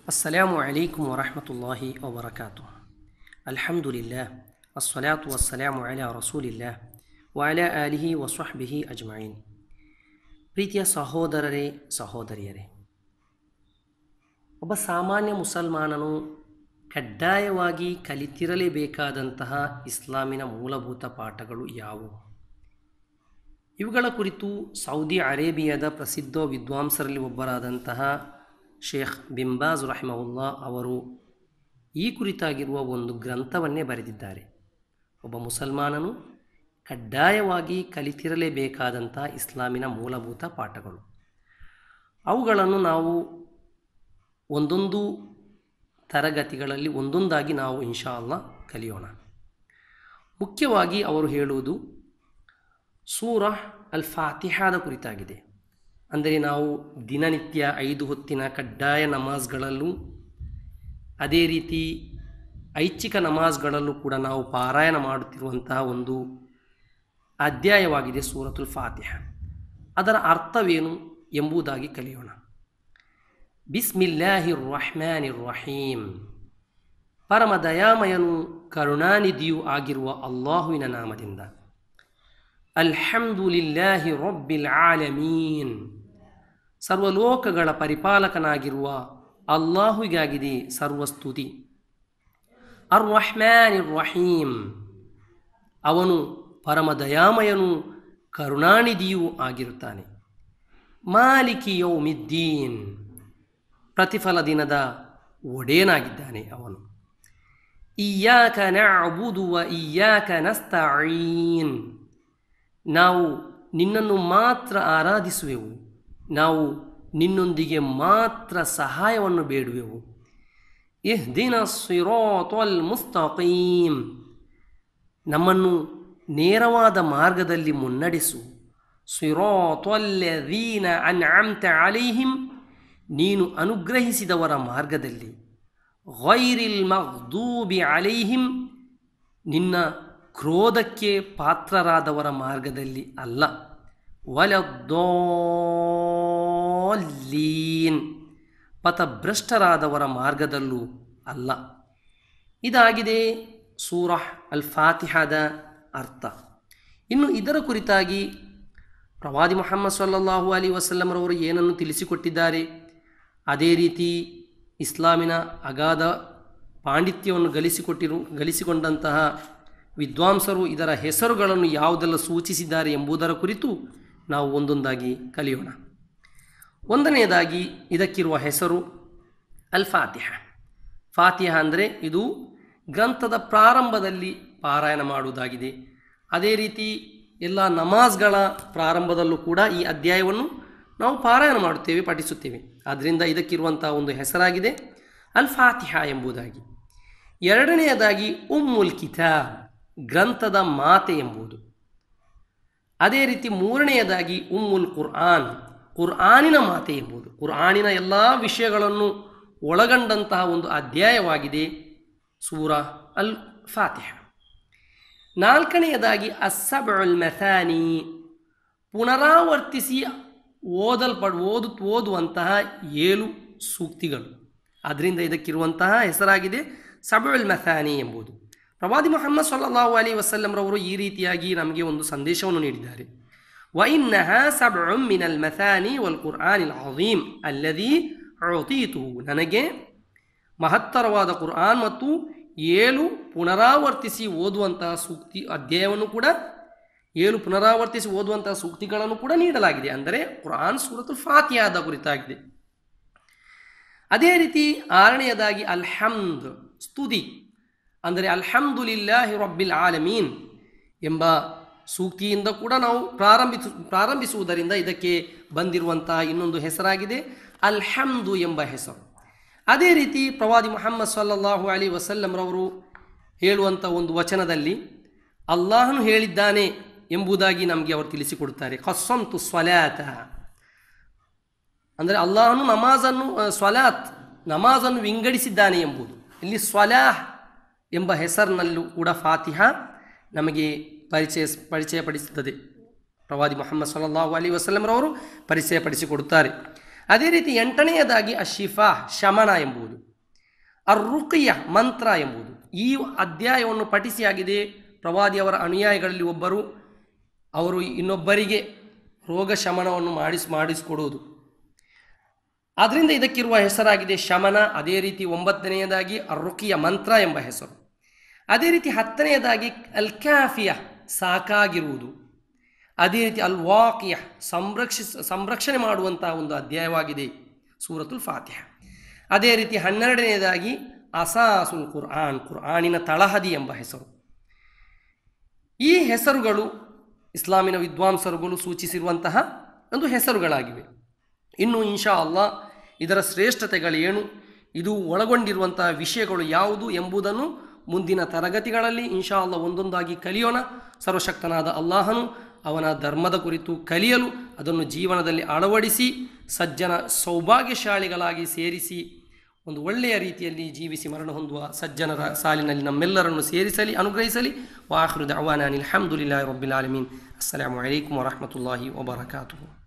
السلام عليكم ورحمة الله وبركاته الحمد لله والصلاة والسلام على رسول الله وعلى آله وصحبه أجمعين ಪ್ರೀತಿಯ ಸಹೋದರರೇ ಸಹೋದರಿಯರೇ ಒಬ್ಬ ಸಾಮಾನ್ಯ ಮುಸಲ್ಮಾನನು ಕಡ್ಡಾಯವಾಗಿ ಕಲಿತಿರಲೇಬೇಕಾದಂತಹ ಇಸ್ಲಾಮಿನ ಮೂಲಭೂತ ಪಾಠಗಳು ಯಾವುವು ಇವುಗಳ ಕುರಿತು ಸೌದಿ ಅರೇಬಿಯಾದ ಪ್ರಸಿದ್ಧ ವಿದ್ವಾಂಸರಲ್ಲಿ ಒಬ್ಬರಾದಂತಹ ಶೇಖ್ ಬಿಂಬಾಜ್ ರಹಿಮವುಲ್ಲಾ ಅವರು ಈ ಕುರಿತಾಗಿರುವ ಒಂದು ಗ್ರಂಥವನ್ನೇ ಬರೆದಿದ್ದಾರೆ ಒಬ್ಬ ಮುಸಲ್ಮಾನನು ಕಡ್ಡಾಯವಾಗಿ ಕಲಿತಿರಲೇಬೇಕಾದಂಥ ಇಸ್ಲಾಮಿನ ಮೂಲಭೂತ ಪಾಠಗಳು ಅವುಗಳನ್ನು ನಾವು ಒಂದೊಂದು ತರಗತಿಗಳಲ್ಲಿ ಒಂದೊಂದಾಗಿ ನಾವು ಇನ್ಶಾ ಅಲ್ಲಾ ಕಲಿಯೋಣ ಮುಖ್ಯವಾಗಿ ಅವರು ಹೇಳುವುದು ಸೂರ ಅಲ್ ಫಾತಿಹಾದ ಕುರಿತಾಗಿದೆ ಅಂದರೆ ನಾವು ದಿನನಿತ್ಯ ಐದು ಹೊತ್ತಿನ ಕಡ್ಡಾಯ ನಮಾಜ್ಗಳಲ್ಲೂ ಅದೇ ರೀತಿ ಐಚ್ಛಿಕ ನಮಾಜ್ಗಳಲ್ಲೂ ಕೂಡ ನಾವು ಪಾರಾಯಣ ಮಾಡುತ್ತಿರುವಂತಹ ಒಂದು ಅಧ್ಯಾಯವಾಗಿದೆ ಸೂರತುಲ್ ಫಾತಿಹ ಅದರ ಅರ್ಥವೇನು ಎಂಬುದಾಗಿ ಕಲಿಯೋಣ ಬಿಸ್ಮಿಲ್ಲಾಹಿ ರಹ್ಮಾನಿ ರಹೀಂ ಪರಮ ದಯಾಮಯನು ಕರುಣಾನಿಧಿಯೂ ಆಗಿರುವ ಅಲ್ಲಾಹುವಿನ ನಾಮದಿಂದ ಅಲ್ಹಮ್ದುಲಿಲ್ಲಾಹಿ ರಬ್ಬಿಲ್ ಆಲಮೀನ್ ಸರ್ವಲೋಕಗಳ ಪರಿಪಾಲಕನಾಗಿರುವ ಅಲ್ಲಾಹುಗಾಗಿದೆ ಸರ್ವಸ್ತುತಿ ಅರ್ ರಹ್ಮಾನ್ ರಹೀಂ ಅವನು ಪರಮ ದಯಾಮಯನು ಕರುಣಾನಿಧಿಯೂ ಆಗಿರುತ್ತಾನೆ ಮಾಲಿಕಿ ಯೌಮಿದ್ದೀನ್ ಪ್ರತಿಫಲ ದಿನದ ಒಡೆಯನಾಗಿದ್ದಾನೆ ಅವನು ಇಯ್ಯಾಕ ನಅಬುದು ವ ಇಯ್ಯಾಕ ನಸ್ತഈನ್ ನಾವು ನಿನ್ನನ್ನು ಮಾತ್ರ ಆರಾಧಿಸುವೆವು ನಾವು ನಿನ್ನೊಂದಿಗೆ ಮಾತ್ರ ಸಹಾಯವನ್ನು ಬೇಡುವೆವು ಇಹ್ದಿನ ಸಿರಾತಲ್ ಮುಸ್ತಕೀಮ್ ನಮ್ಮನ್ನು ನೇರವಾದ ಮಾರ್ಗದಲ್ಲಿ ಮುನ್ನಡೆಸು ಸಿರಾತಲ್ಲದೀನ ಅನ್ಅಮ್ತ ಅಲೈಹಿಂ ನೀನು ಅನುಗ್ರಹಿಸಿದವರ ಮಾರ್ಗದಲ್ಲಿ ಗೈರಿಲ್ ಮಗ್ದೂಬಿ ಅಲೈಹಿಂ ನಿನ್ನ ಕ್ರೋಧಕ್ಕೆ ಪಾತ್ರರಾದವರ ಮಾರ್ಗದಲ್ಲಿ ಅಲ್ಲ ವಲದ್ದೋಲ್ಲೀನ್ ಪಥಭ್ರಷ್ಟರಾದವರ ಮಾರ್ಗದಲ್ಲೂ ಅಲ್ಲ ಇದಾಗಿದೆ ಸೂರಹ್ ಅಲ್ ಫಾತಿಹಾದ ಅರ್ಥ ಇನ್ನು ಇದರ ಕುರಿತಾಗಿ ಪ್ರವಾದಿ ಮೊಹಮ್ಮದ್ ಸಲ್ಲಲ್ಲಾಹು ಅಲಿ ವಸಲ್ಲಮರವರು ಏನನ್ನು ತಿಳಿಸಿಕೊಟ್ಟಿದ್ದಾರೆ ಅದೇ ರೀತಿ ಇಸ್ಲಾಮಿನ ಅಗಾಧ ಪಾಂಡಿತ್ಯವನ್ನು ಗಳಿಸಿಕೊಟ್ಟಿರು ಗಳಿಸಿಕೊಂಡಂತಹ ವಿದ್ವಾಂಸರು ಇದರ ಹೆಸರುಗಳನ್ನು ಯಾವುದೆಲ್ಲ ಸೂಚಿಸಿದ್ದಾರೆ ಎಂಬುದರ ಕುರಿತು ನಾವು ಒಂದೊಂದಾಗಿ ಕಲಿಯೋಣ ಒಂದನೆಯದಾಗಿ ಇದಕ್ಕಿರುವ ಹೆಸರು ಅಲ್ ಫಾತಿಹ ಫಾತಿಹ ಅಂದರೆ ಇದು ಗ್ರಂಥದ ಪ್ರಾರಂಭದಲ್ಲಿ ಪಾರಾಯಣ ಮಾಡುವುದಾಗಿದೆ ಅದೇ ರೀತಿ ಎಲ್ಲ ನಮಾಜ್ಗಳ ಪ್ರಾರಂಭದಲ್ಲೂ ಕೂಡ ಈ ಅಧ್ಯಾಯವನ್ನು ನಾವು ಪಾರಾಯಣ ಮಾಡುತ್ತೇವೆ ಪಠಿಸುತ್ತೇವೆ ಆದ್ದರಿಂದ ಇದಕ್ಕಿರುವಂಥ ಒಂದು ಹೆಸರಾಗಿದೆ ಅಲ್ ಫಾತಿಹ ಎಂಬುದಾಗಿ ಎರಡನೆಯದಾಗಿ ಉಮ್ಮುಲ್ ಕಿತಾಬ್ ಗ್ರಂಥದ ಮಾತೆ ಎಂಬುದು ಅದೇ ರೀತಿ ಮೂರನೆಯದಾಗಿ ಉಮ್ಮುಲ್ ಕುರ್ಆನ್ ಕುರ್ಆನಿನ ಮಾತೆ ಎಂಬುದು ಕುರ್ಆನಿನ ಎಲ್ಲ ವಿಷಯಗಳನ್ನು ಒಳಗೊಂಡಂತಹ ಒಂದು ಅಧ್ಯಾಯವಾಗಿದೆ ಸೂರ ಅಲ್ ಫಾತಿಹ ನಾಲ್ಕನೆಯದಾಗಿ ಅಸ್ಸಬುಲ್ ಮೆಥಾನಿ ಪುನರಾವರ್ತಿಸಿ ಓದಲ್ಪಡ್ ಓದು ಓದುವಂತಹ ಏಳು ಸೂಕ್ತಿಗಳು ಅದರಿಂದ ಇದಕ್ಕಿರುವಂತಹ ಹೆಸರಾಗಿದೆ ಸಬುಲ್ ಮೆಥಾನಿ ಎಂಬುದು ಪ್ರವಾದಿ ಮೊಹಮ್ಮದ್ ಸಲ್ಲಾಹು ಅಲಿ ವಸಲ್ಲಂರವರು ಈ ರೀತಿಯಾಗಿ ನಮಗೆ ಒಂದು ಸಂದೇಶವನ್ನು ನೀಡಿದ್ದಾರೆ ವೈನ್ನಹ ಸಬ್ ಮಿನಲ್ ಮೆಥಾನಿ ವಲ್ ಕುರ್ಆನ್ ಇಲ್ ಅಜೀಮ್ ಅಲ್ಲದಿ ಅತೀತು ನನಗೆ ಮಹತ್ತರವಾದ ಕುರ್ಆನ್ ಮತ್ತು ಏಳು ಪುನರಾವರ್ತಿಸಿ ಓದುವಂತಹ ಸೂಕ್ತಿ ಅಧ್ಯಾಯವನ್ನು ಕೂಡ ಏಳು ಪುನರಾವರ್ತಿಸಿ ಓದುವಂತಹ ಸೂಕ್ತಿಗಳನ್ನು ಕೂಡ ನೀಡಲಾಗಿದೆ ಅಂದರೆ ಕುರಾನ್ ಸೂರತುಲ್ ಫಾತಿಯಾದ ಕುರಿತಾಗಿದೆ ಅದೇ ರೀತಿ ಆರನೆಯದಾಗಿ ಅಲ್ಹಮ್ದ್ ಸ್ತುತಿ ಅಂದರೆ ಅಲ್ಹಮ್ದುಲಿಲ್ಲಾಹಿ ರಬ್ಬಿಲ್ ಆಲಮೀನ್ ಎಂಬ ಸೂಕ್ತಿಯಿಂದ ಕೂಡ ನಾವು ಪ್ರಾರಂಭಿಸು ಪ್ರಾರಂಭಿಸುವುದರಿಂದ ಇದಕ್ಕೆ ಬಂದಿರುವಂತಹ ಇನ್ನೊಂದು ಹೆಸರಾಗಿದೆ ಅಲ್ಹಮ್ದು ಎಂಬ ಹೆಸರು ಅದೇ ರೀತಿ ಪ್ರವಾದಿ ಮೊಹಮ್ಮದ್ ಸಲ್ಲಲ್ಲಾಹು ಅಲಿ ವಸಲ್ಲಂರವರು ಹೇಳುವಂಥ ಒಂದು ವಚನದಲ್ಲಿ ಅಲ್ಲಾಹನು ಹೇಳಿದ್ದಾನೆ ಎಂಬುದಾಗಿ ನಮಗೆ ಅವರು ತಿಳಿಸಿಕೊಡುತ್ತಾರೆ ಖಸ್ಸಂತು ಸ್ವಲಾತ ಅಂದರೆ ಅಲ್ಲಾಹನು ನಮಾಜನ್ನು ಸ್ವಲಾತ್ ನಮಾಜನ್ನು ವಿಂಗಡಿಸಿದ್ದಾನೆ ಎಂಬುದು ಇಲ್ಲಿ ಸ್ವಲಾಹ್ ಎಂಬ ಹೆಸರಿನಲ್ಲೂ ಕೂಡ ಫಾತಿಹ ನಮಗೆ ಪರಿಚಯ ಪರಿಚಯಪಡಿಸುತ್ತದೆ ಪ್ರವಾದಿ ಮೊಹಮ್ಮದ್ ಸಲ್ಲಾಹು ಅಲಿ ವಸಲ್ಲಂರವರು ಪರಿಚಯಪಡಿಸಿಕೊಡುತ್ತಾರೆ ಅದೇ ರೀತಿ ಎಂಟನೆಯದಾಗಿ ಅಶಿಫಾ ಶಮನ ಎಂಬುದು ಅರ್ರುಕಿಯ ಮಂತ್ರ ಎಂಬುದು ಈ ಅಧ್ಯಾಯವನ್ನು ಪಠಿಸಿ ಆಗಿದೆ ಪ್ರವಾದಿಯವರ ಅನುಯಾಯಿಗಳಲ್ಲಿ ಒಬ್ಬರು ಅವರು ಇನ್ನೊಬ್ಬರಿಗೆ ರೋಗ ಶಮನವನ್ನು ಮಾಡಿಸ್ ಮಾಡಿಸಿಕೊಡುವುದು ಆದ್ದರಿಂದ ಇದಕ್ಕಿರುವ ಹೆಸರಾಗಿದೆ ಶಮನ ಅದೇ ರೀತಿ ಒಂಬತ್ತನೆಯದಾಗಿ ಅರುಕಿಯ ಮಂತ್ರ ಎಂಬ ಹೆಸರು ಅದೇ ರೀತಿ ಹತ್ತನೆಯದಾಗಿ ಅಲ್ ಕ್ಯಾಫಿಯ ಸಾಕಾಗಿರುವುದು ಅದೇ ರೀತಿ ಅಲ್ ವಾಕಿಯ ಸಂರಕ್ಷಿಸ ಸಂರಕ್ಷಣೆ ಮಾಡುವಂತಹ ಒಂದು ಅಧ್ಯಾಯವಾಗಿದೆ ಸೂರತುಲ್ ಫಾತಿಹ ಅದೇ ರೀತಿ ಹನ್ನೆರಡನೆಯದಾಗಿ ಅಸಾಸುಲ್ ಕುರ್ಆನ್ ಕುರ್ಆನಿನ ತಳಹದಿ ಎಂಬ ಹೆಸರು ಈ ಹೆಸರುಗಳು ಇಸ್ಲಾಮಿನ ವಿದ್ವಾಂಸರುಗಳು ಸೂಚಿಸಿರುವಂತಹ ಒಂದು ಹೆಸರುಗಳಾಗಿವೆ ಇನ್ನು ಇನ್ಶಾ ಅಲ್ಲಾ ಇದರ ಶ್ರೇಷ್ಠತೆಗಳೇನು ಇದು ಒಳಗೊಂಡಿರುವಂತಹ ವಿಷಯಗಳು ಯಾವುದು ಎಂಬುದನ್ನು ಮುಂದಿನ ತರಗತಿಗಳಲ್ಲಿ ಇನ್ಶಾ ಅಲ್ಲ ಒಂದೊಂದಾಗಿ ಕಲಿಯೋಣ ಸರ್ವಶಕ್ತನಾದ ಅಲ್ಲಾಹನು ಅವನ ಧರ್ಮದ ಕುರಿತು ಕಲಿಯಲು ಅದನ್ನು ಜೀವನದಲ್ಲಿ ಅಳವಡಿಸಿ ಸಜ್ಜನ ಸೌಭಾಗ್ಯಶಾಲಿಗಳಾಗಿ ಸೇರಿಸಿ ಒಂದು ಒಳ್ಳೆಯ ರೀತಿಯಲ್ಲಿ ಜೀವಿಸಿ ಮರಣ ಹೊಂದುವ ಸಜ್ಜನರ ಸಾಲಿನಲ್ಲಿ ನಮ್ಮೆಲ್ಲರನ್ನು ಸೇರಿಸಲಿ ಅನುಗ್ರಹಿಸಲಿ ವಾಹೃದ ಅವಾನಾನಿ ಅಲ್ಹಮ್ದುಲಿಲ್ಲಾಹಿ ರಬ್ಬಿಲ್ ಆಲಮೀನ್ ಅಸ್ಸಲಾಮು ಅಲೈಕುಮ್ ವರಹಮತುಲ್ಲಾಹಿ ವಬರಕಾತುಹು